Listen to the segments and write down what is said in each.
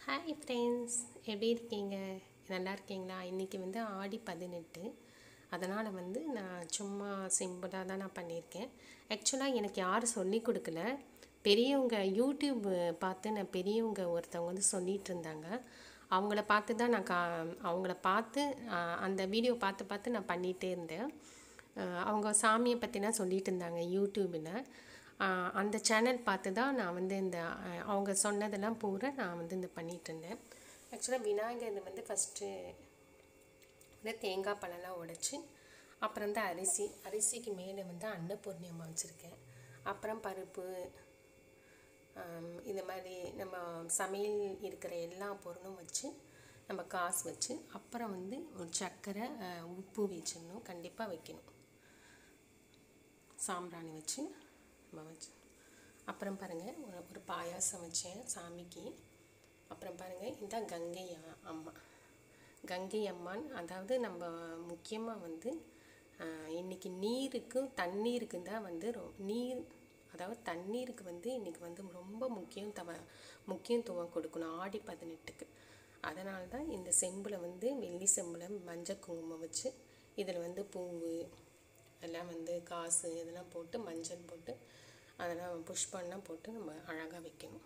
Hi friends எப்படி இருக்கீங்க நல்லா இருக்கீங்களா இன்றைக்கி வந்து ஆடி பதினெட்டு அதனால் வந்து நான் சும்மா சிம்பிளாக தான் நான் பண்ணியிருக்கேன் ஆக்சுவலாக எனக்கு யாரும் சொல்லி கொடுக்கல பெரியவங்க யூடியூப் பார்த்து நான் பெரியவங்க ஒருத்தவங்க வந்து சொல்லிகிட்டு இருந்தாங்க அவங்கள பார்த்து தான் நான் கா அவங்கள பார்த்து ஆஹ், அந்த வீடியோ பார்த்து பார்த்து நான் பண்ணிகிட்டே இருந்தேன் ஆஹ், அவங்க சாமியை பற்றிலாம் சொல்லிட்டு இருந்தாங்க யூடியூபில் ஆஹ் அந்த சேனல் பார்த்து தான் நான் வந்து இந்த ஆஹ் அவங்க சொன்னதெல்லாம் பூரா நான் வந்து இந்த பண்ணிகிட்டு இருந்தேன் ஆக்சுவலாக விநாயகர் இது வந்து ஃபஸ்ட்டு வந்து தேங்காய் பழம்லாம் உடைச்சி அப்புறம் தான் அரிசி அரிசிக்கு மேலே வந்து அன்னபூர்ணியம்மா வச்சுருக்கேன் அப்புறம் பருப்பு ஆம், இந்த மாதிரி நம்ம சமையல் இருக்கிற எல்லா பொருளும் வச்சு நம்ம காசு வச்சு அப்புறம் வந்து ஒரு சர்க்கரை ஆஹ், உப்பு வச்சிடணும் கண்டிப்பாக வைக்கணும் சாம்பிராணி வச்சு நம்ம வச்சு அப்புறம் பாருங்கள் ஒரு ஒரு பாயாசம் வச்சேன் சாமிக்கு அப்புறம் பாருங்கள் இதான் கங்கை அ- அம்மா கங்கை அம்மான் அதாவது நம்ம முக்கியமாக வந்து ஆஹ், இன்னைக்கு நீருக்கு தண்ணீருக்கு தான் வந்து ரொ- நீர் அதாவது தண்ணீருக்கு வந்து இன்னைக்கு வந்து ரொம்ப முக்கியம் தவ முக்கியத்துவம் கொடுக்கணும் ஆடி பதினெட்டுக்கு அதனால தான் இந்த செம்பில் வந்து வெள்ளி செம்பில் மஞ்சள் குங்குமம் வச்சு இதில் வந்து பூவு எல்லாம் வந்து காசு இதெல்லாம் போட்டு மஞ்சள் போட்டு அதெல்லாம் புஷ்பம்லாம் போட்டு நம்ம அழகாக வைக்கணும்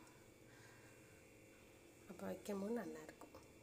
அப்போ வைக்கும்போது நல்லாயிருக்கும்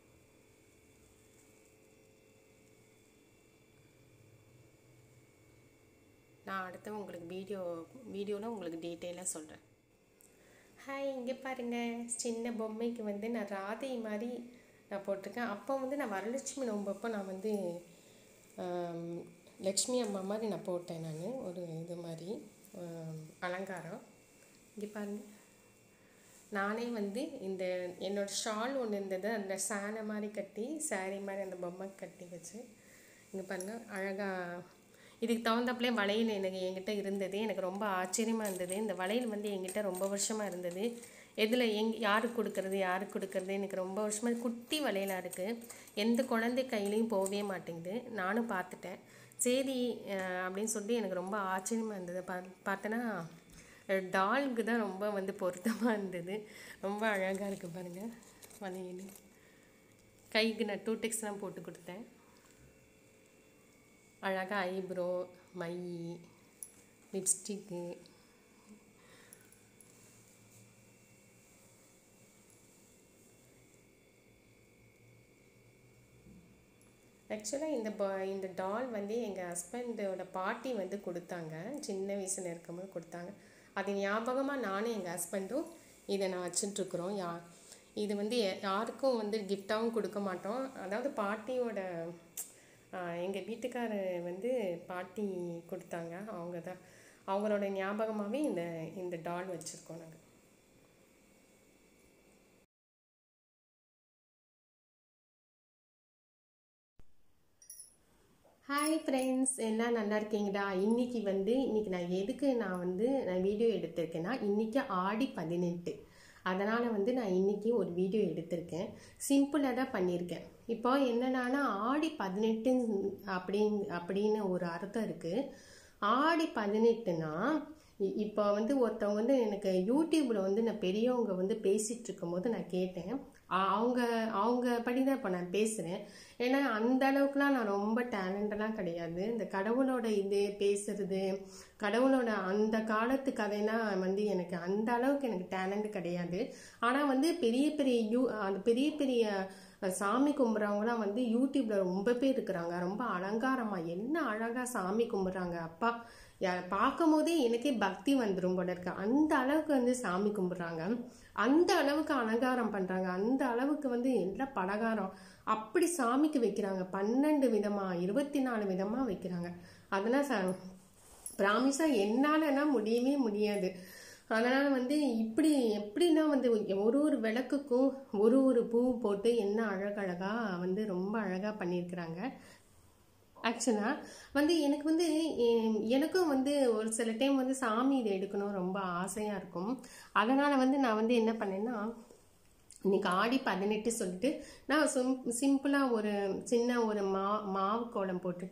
நான் அடுத்து உங்களுக்கு வீடியோ வீடியோவில் உங்களுக்கு டீட்டெயிலாக சொல்கிறேன் ஹாய் இங்கே பாருங்கள் சின்ன பொம்மைக்கு வந்து நான் ராதை மாதிரி நான் போட்டிருக்கேன் அப்போ வந்து நான் வரலட்சுமி நோம்பப்போ நான் வந்து ஆம், லக்ஷ்மி அம்மா மாதிரி நான் போட்டேன் நான் ஒரு இது மாதிரி ஆம், அலங்காரம் இங்கே பாருங்க நானே வந்து இந்த என்னோட ஷால் ஒன்று இருந்தது அந்த சேலை மாதிரி கட்டி saree மாதிரி அந்த பொம்மை கட்டி வச்சு இங்கே பாருங்க அழகாக இதுக்கு தகுந்தாப்புலே வளையல் எனக்கு என்கிட்ட இருந்தது எனக்கு ரொம்ப ஆச்சரியமாக இருந்தது இந்த வளையல் வந்து என்கிட்ட ரொம்ப வருஷமாக இருந்தது எதில் எங் யாருக்கு கொடுக்கறது யாருக்கு கொடுக்கறது எனக்கு ரொம்ப வருஷமாக குட்டி வளையலாக இருக்குது எந்த குழந்தை கையிலையும் போகவே மாட்டேங்குது நானும் பார்த்துட்டேன் சரி அஹ், அப்படின்னு சொல்லி எனக்கு ரொம்ப ஆச்சரியமாக இருந்தது பா பார்த்தேன்னா டால்க்கு தான் ரொம்ப வந்து பொருத்தமாக இருந்தது ரொம்ப அழகாக இருக்குது பாருங்கள் வளையல் கைக்கு நான் டூ டெக்ஸ்லாம் போட்டு கொடுத்தேன் அழகாக ஐப்ரோ மை லிப்ஸ்டிக்கு ஆக்சுவலாக இந்த பா இந்த டால் வந்து எங்கள் ஹஸ்பண்டோட பாட்டி வந்து கொடுத்தாங்க சின்ன வயசில் இருக்கும்போது கொடுத்தாங்க அது ஞாபகமாக நானும் எங்கள் ஹஸ்பண்டும் இதை நான் வச்சுட்ருக்குறோம் யா இது வந்து யா- யாருக்கும் வந்து கிஃப்டாகவும் கொடுக்க மாட்டோம் அதாவது பாட்டியோட எங்கள் வீட்டுக்காரர் வந்து பாட்டி கொடுத்தாங்க அவங்க தான் அவங்களோட ஞாபகமாகவே இந்த இந்த டால் வச்சுருக்கோம் நாங்கள் ஹாய் ஃப்ரெண்ட்ஸ் எல்லாம் நல்லா இருக்கீங்களா இன்னைக்கு வந்து இன்னைக்கு நான் எதுக்கு நான் வந்து நான் வீடியோ எடுத்திருக்கேன்னா இன்னைக்கு ஆடி பதினெட்டு அதனால் வந்து நான் இன்னைக்கு ஒரு வீடியோ எடுத்திருக்கேன் சிம்பிளாக தான் பண்ணியிருக்கேன் இப்போ என்னன்னா ஆடி பதினெட்டு அப்படின் அப்படின்னு ஒரு அர்த்தம் இருக்குது ஆடி பதினெட்டுனா இ- இப்போ வந்து ஒருத்தவங்க வந்து எனக்கு யூடியூப்ல வந்து நான் பெரியவங்க வந்து பேசிட்டு இருக்கும்போது நான் கேட்டேன் அ- அவங்க அவங்க படி தான் இப்போ நான் பேசுகிறேன் ஏன்னா அந்த அளவுக்குலாம் நான் ரொம்ப டேலண்டெல்லாம் கிடையாது இந்த கடவுளோட இது பேசுறது கடவுளோட அந்த காலத்து கதையெல்லாம் வந்து எனக்கு அந்த அளவுக்கு எனக்கு டேலண்ட் கிடையாது ஆனால் வந்து பெரிய பெரிய யூ அந்த பெரிய பெரிய அஹ், சாமி கும்பிட்றவங்களாம் வந்து யூடியூப்ல ரொம்ப பேர் இருக்கிறாங்க ரொம்ப அலங்காரமா என்ன அழகா சாமி கும்பிட்றாங்க அப்பா யா- பார்க்கும் போதே எனக்கே பக்தி வந்துடும் போல இருக்கு அந்த அளவுக்கு வந்து சாமி கும்பிட்றாங்க அந்த அளவுக்கு அலங்காரம் பண்றாங்க அந்த அளவுக்கு வந்து எல்லா பலகாரம் அப்படி சாமிக்கு வைக்கிறாங்க பன்னெண்டு விதமா இருபத்தி நாலு விதமா வைக்கிறாங்க அதெல்லாம் ச- ப்ராமிஸா என்னாலனா முடியவே முடியாது அதனால வந்து இப்படி எப்படின்னா வந்து ஒரு ஒரு விளக்குக்கும் ஒரு ஒரு பூ போட்டு என்ன அழகழகா வந்து ரொம்ப அழகா பண்ணியிருக்கிறாங்க ஆக்சுவலாக வந்து எனக்கு வந்து எ- எனக்கும் வந்து ஒரு சில டைம் வந்து சாமி இதை எடுக்கணும் ரொம்ப ஆசையாக இருக்கும் அதனால் வந்து நான் வந்து என்ன பண்ணேன்னா இன்னைக்கு ஆடி பதினெட்டு சொல்லிட்டு நான் சிம் சிம்பிளாக ஒரு சின்ன ஒரு மா மாவு கோலம் போட்டுட்டு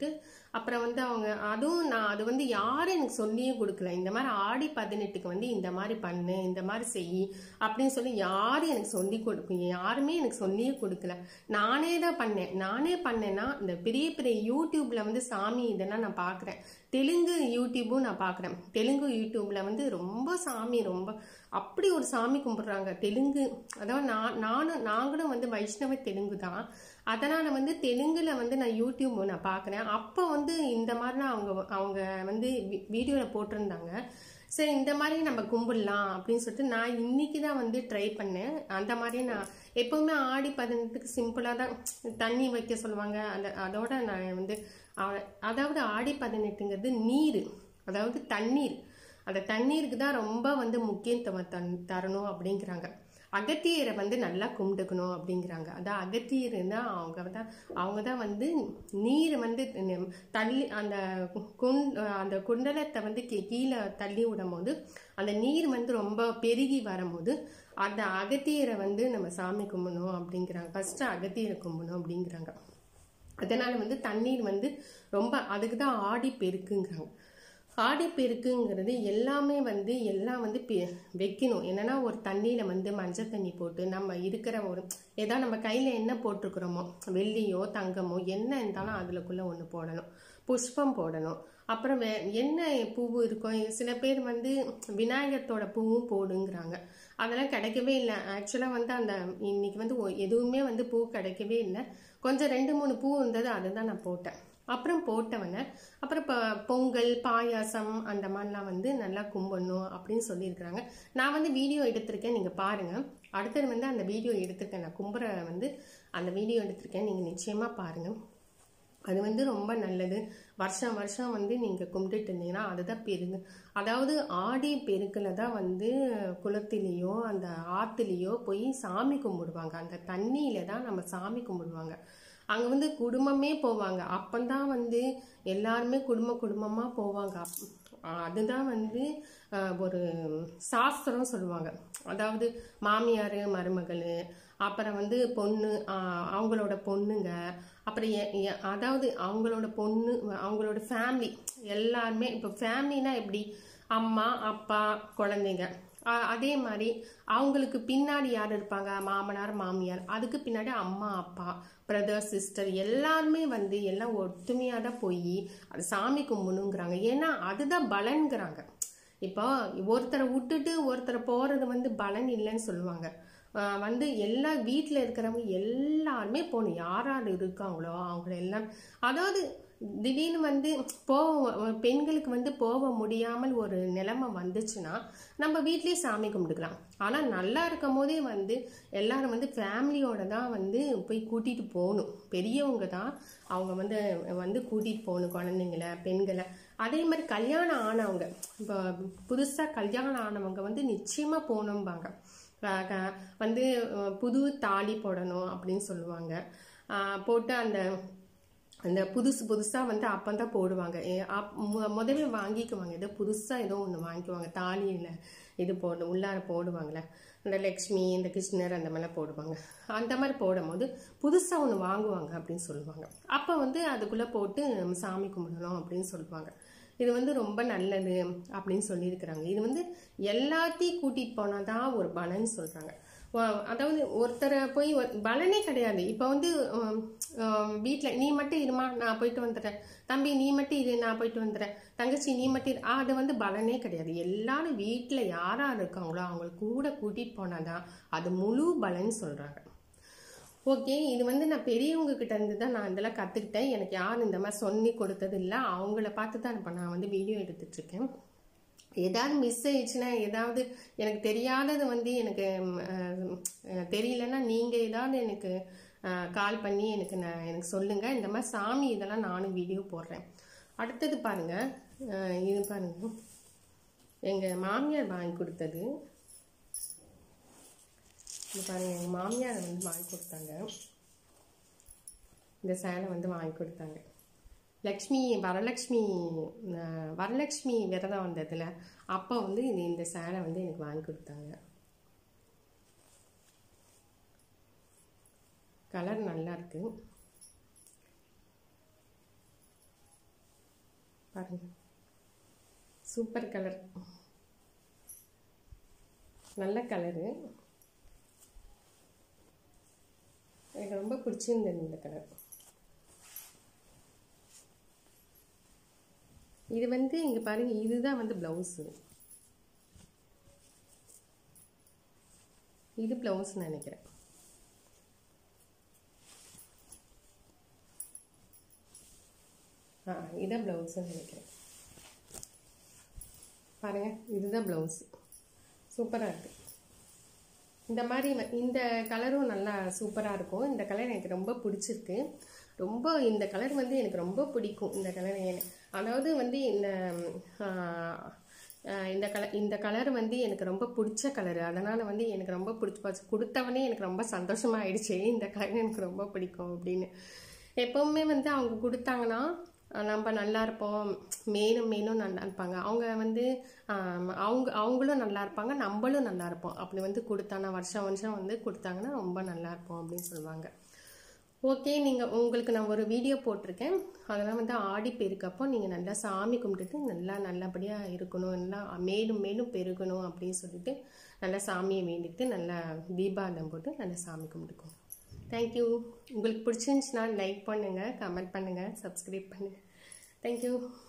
அப்புறம் வந்து அவங்க அதுவும் நான் அது வந்து யாரும் எனக்கு சொல்லியே கொடுக்கல இந்த மாதிரி ஆடி பதினெட்டுக்கு வந்து இந்த மாதிரி பண்ணு இந்த மாதிரி செய் அப்படின்னு சொல்லி யாரும் எனக்கு சொல்லி கொடுக்க யாருமே எனக்கு சொல்லியே கொடுக்கல நானே தான் பண்ணேன் நானே பண்ணேன்னா இந்த பெரிய பெரிய யூடியூப்ல வந்து சாமி இதெல்லாம் நான் பார்க்குறேன் தெலுங்கு யூடியூப்பும் நான் பார்க்குறேன் தெலுங்கு யூடியூப்ல வந்து ரொம்ப சாமி ரொம்ப அப்படி ஒரு சாமி கும்பிடுறாங்க தெலுங்கு அதாவது நான் நானும் நாங்களும் வந்து வைஷ்ணவ தெலுங்கு தான் அதனால் வந்து தெலுங்குல வந்து நான் யூடியூப் நான் பார்க்குறேன் அப்போ வந்து இந்த மாதிரிலாம் அவங்க அவங்க வந்து வீடியோவில் போட்டிருந்தாங்க சரி இந்த மாதிரி நம்ம கும்பிடலாம் அப்படின்னு சொல்லிட்டு நான் இன்னைக்கு தான் வந்து ட்ரை பண்ணேன் அந்த மாதிரி நான் எப்பவுமே ஆடி பதினெட்டுக்கு சிம்பிளாக தான் தண்ணி வைக்க சொல்லுவாங்க அந்த அதோட நான் வந்து அவ- அதாவது ஆடி பதினெட்டுங்கிறது நீர் அதாவது தண்ணீர் அந்த தண்ணீருக்கு தான் ரொம்ப வந்து முக்கியத்துவம் தன் தரணும் அப்படிங்கிறாங்க அகத்தியரை வந்து நல்லா கும்பிட்டுக்கணும் அப்படிங்கிறாங்க அதான் அகத்தியர் தான் அவங்க தான் அவங்க தான் வந்து நீர் வந்து நி- தள்ளி அந்த குண் அந்த குண்டலத்தை வந்து கீ- கீழே தள்ளி விடும் போது அந்த நீர் வந்து ரொம்ப பெருகி வரும்போது அந்த அகத்தியரை வந்து நம்ம சாமி கும்பிடணும் அப்படிங்கிறாங்க ஃபர்ஸ்ட் அகத்தியரை கும்பிடணும் அப்படிங்கிறாங்க அதனால வந்து தண்ணீர் வந்து ரொம்ப அதுக்கு தான் ஆடி பெருக்குங்கிறாங்க ஆடி பெருக்குங்கிறது எல்லாமே வந்து எல்லாம் வந்து பெ- வைக்கணும் என்னன்னா ஒரு தண்ணியில வந்து மஞ்சள் தண்ணி போட்டு நம்ம இருக்கிற ஒரு ஏதாவது நம்ம கையில என்ன போட்டிருக்கிறோமோ வெள்ளியோ தங்கமோ என்ன இருந்தாலும் அதுலக்குள்ள ஒன்று போடணும் புஷ்பம் போடணும் அப்புறம் வே என்ன பூவு இருக்கும் சில பேர் வந்து விநாயகத்தோட பூவும் போடுங்கிறாங்க அதெல்லாம் கிடைக்கவே இல்லை ஆக்சுவலாக வந்து அந்த இன்னைக்கு வந்து ஒ- எதுவுமே வந்து பூ கிடைக்கவே இல்லை கொஞ்சம் ரெண்டு மூணு பூ இருந்தது அதுதான் நான் போட்டேன் அப்புறம் போட்டவன அப்புறம் இப்போ பொங்கல் பாயாசம் அந்த மாதிரிலாம் வந்து நல்லா கும்பிடணும் அப்படின்னு சொல்லியிருக்கிறாங்க நான் வந்து வீடியோ எடுத்திருக்கேன் நீங்கள் பாருங்கள் அடுத்தது வந்து அந்த வீடியோ எடுத்திருக்கேன் நான் கும்புற வந்து அந்த வீடியோ எடுத்திருக்கேன் நீங்கள் நிச்சயமாக பாருங்கள் அது வந்து ரொம்ப நல்லது வருஷம் வருஷம் வந்து நீங்கள் கும்பிட்டுட்டு இருந்தீங்கன்னா அதுதான் பெருகு அதாவது ஆடி பெருக்கில் தான் வந்து குளத்திலேயோ அந்த ஆற்றுலேயோ போய் சாமி கும்பிடுவாங்க அந்த தண்ணியில தான் நம்ம சாமி கும்பிடுவாங்க அங்கே வந்து குடும்பமே போவாங்க அப்பந்தான் வந்து எல்லாருமே குடும்ப குடும்பமாக போவாங்க அப்- அதுதான் வந்து அஹ், ஒரு சாஸ்திரம் சொல்லுவாங்க அதாவது மாமியார் மருமகள் அப்புறம் வந்து பொண்ணு ஆஹ், அவங்களோட பொண்ணுங்க அப்புறம் எ- எ- அதாவது அவங்களோட பொண்ணு அவங்களோட ஃபேமிலி எல்லாருமே இப்போ ஃபேமிலினா எப்படி அம்மா அப்பா குழந்தைங்க ஆஹ், அதே மாதிரி அவங்களுக்கு பின்னாடி யார் இருப்பாங்க மாமனார் மாமியார் அதுக்கு பின்னாடி அம்மா அப்பா பிரதர் சிஸ்டர் எல்லாருமே வந்து எல்லாம் ஒற்றுமையாக தான் போய் அது சாமி கும்பிடணுங்கிறாங்க ஏன்னா அதுதான் பலன்கிறாங்க இப்போ ஒருத்தரை விட்டுட்டு ஒருத்தரை போறது வந்து பலன் இல்லைன்னு சொல்லுவாங்க ஆஹ் வந்து எல்லா வீட்டில் இருக்கிறவங்க எல்லாருமே போகணும் யார் யார் இருக்காங்களோ அவங்கள எல்லாம் அதாவது திடீர்னு வந்து போக பெண்களுக்கு வந்து போக முடியாமல் ஒரு நிலைமை வந்துச்சுன்னா நம்ம வீட்லயே சாமி கும்பிட்டுக்கலாம் ஆனால் நல்லா இருக்கும் போதே வந்து எல்லாரும் வந்து ஃபேமிலியோட தான் வந்து போய் கூட்டிட்டு போகணும் பெரியவங்க தான் அவங்க வந்து வந்து கூட்டிட்டு போகணும் குழந்தைங்கள பெண்களை அதே மாதிரி கல்யாணம் ஆனவங்க இப்போ புதுசாக கல்யாணம் ஆனவங்க வந்து நிச்சயமாக போகணும்பாங்க க- க- வந்து அஹ், புது தாலி போடணும் அப்படின்னு சொல்லுவாங்க ஆஹ், போட்டு அந்த அந்த புதுசு புதுசாக வந்து அப்போ தான் போடுவாங்க ஏ, அப்- மு- முதல்ல வாங்கிக்குவாங்க ஏதோ புதுசாக ஏதோ ஒன்று வாங்கிக்குவாங்க தாலியில் இது போடு உள்ளார போடுவாங்கள்ல இந்த லக்ஷ்மி இந்த கிருஷ்ணர் அந்த மாதிரிலாம் போடுவாங்க அந்த மாதிரி போடும்போது புதுசாக ஒன்று வாங்குவாங்க அப்படின்னு சொல்லுவாங்க அப்போ வந்து அதுக்குள்ளே போட்டு நம்ம சாமி கும்பிடணும் அப்படின்னு சொல்லுவாங்க இது வந்து ரொம்ப நல்லது அப்படின்னு சொல்லியிருக்கிறாங்க இது வந்து எல்லாத்தையும் கூட்டிகிட்டு போனால் தான் ஒரு பலன் சொல்கிறாங்க அதாவது ஒருத்தரை போய் ஒரு- பலனே கிடையாது இப்போ வந்து வீட்டில் நீ மட்டும் இருமா நான் போயிட்டு வந்துடுறேன் தம்பி நீ மட்டும் இரு நான் போயிட்டு வந்துடுறேன் தங்கச்சி நீ மட்டும் இரு. ஆ, அது வந்து பலனே கிடையாது எல்லாரும் வீட்டில் யார் யார் இருக்காங்களோ அவங்கள கூட கூட்டிகிட்டு போனாதான் அது முழு பலன் சொல்கிறாங்க ஓகே இது வந்து நான் பெரியவங்க கிட்ட இருந்து தான் நான் இதெல்லாம் கற்றுக்கிட்டேன் எனக்கு யாரும் இந்த மாதிரி சொல்லி கொடுத்தது இல்லை அவங்கள பார்த்து தான் இப்போ நான் வந்து வீடியோ எடுத்துட்டு இருக்கேன் ஏதாவது மிஸ் ஆயிடுச்சுன்னா ஏதாவது எனக்கு தெரியாதது வந்து எனக்கு ம், அஹ், அஹ், தெரியலன்னா நீங்கள் ஏதாவது எனக்கு கால் பண்ணி எனக்கு நான் எனக்கு சொல்லுங்கள் இந்த மாதிரி சாமி இதெல்லாம் நானும் வீடியோ போடுறேன் அடுத்தது பாருங்கள் இது பாருங்க எங்கள் மாமியார் வாங்கி கொடுத்தது இது பாருங்க எங்கள் மாமியார் வந்து வாங்கி கொடுத்தாங்க இந்த சேலை வந்து வாங்கி கொடுத்தாங்க லக்ஷ்மி வரலக்ஷ்மி அஹ், வரலக்ஷ்மி விரதம் வந்ததுல அப்போ வந்து இது இந்த சேலை வந்து எனக்கு வாங்கி கொடுத்தாங்க கலர் நல்லா இருக்கு பாருங்க சூப்பர் கலர் நல்ல கலரு எனக்கு ரொம்ப பிடிச்சிருந்தது இந்த கலர் இது வந்து இங்கே பாருங்க இதுதான் வந்து ப்ளவுஸு இது ப்ளவுஸ் நினைக்கிறேன் ஆ இதான் ப்ளவுஸ்ன்னு நினைக்கிறேன் பாருங்க இதுதான் ப்ளவுஸ் சூப்பராக இருக்குது இந்த மாதிரி வ- இந்த கலரும் நல்லா சூப்பராக இருக்கும் இந்த கலர் எனக்கு ரொம்ப பிடிச்சிருக்கு ரொம்ப இந்த கலர் வந்து எனக்கு ரொம்ப பிடிக்கும் இந்த கலர் அதாவது வந்து இந்த ஆ, ஆ, இந்த கலர் இந்த கலர் வந்து எனக்கு ரொம்ப பிடிச்ச கலர் அதனால் வந்து எனக்கு ரொம்ப பிடிச்சி போச்சு கொடுத்தவனே எனக்கு ரொம்ப சந்தோஷமா ஆயிடுச்சு இந்த கலர் எனக்கு ரொம்ப பிடிக்கும் அப்படின்னு எப்பவுமே வந்து அவங்க கொடுத்தாங்கன்னா அஹ் நம்ம நல்லா இருப்போம் மேலும் மேலும் நல்லா இருப்பாங்க அவங்க வந்து ஆம், அவங்க அவங்களும் நல்லா இருப்பாங்க நம்மளும் நல்லா இருப்போம் அப்படி வந்து கொடுத்தானா வருஷம் வருஷம் வந்து கொடுத்தாங்கன்னா ரொம்ப நல்லா இருப்போம் அப்படின்னு சொல்லுவாங்க ஓகே நீங்கள் உங்களுக்கு நான் ஒரு வீடியோ போட்டிருக்கேன் அதெல்லாம் வந்து ஆடி பெருக்கப்போ நீங்கள் நல்லா சாமி கும்பிட்டுட்டு நல்லா நல்லபடியாக இருக்கணும் நல்லா மேலும் மேலும் பெருகணும் அப்படின்னு சொல்லிட்டு நல்லா சாமியை வேண்டிட்டு நல்லா தீபாவளம் போட்டு நல்லா சாமி கும்பிட்டுக்கோங்க தேங்க்யூ உங்களுக்கு பிடிச்சிருந்துச்சுன்னா லைக் பண்ணுங்கள் கமெண்ட் பண்ணுங்கள் சப்ஸ்கிரைப் பண்ணுங்கள் தேங்க்யூ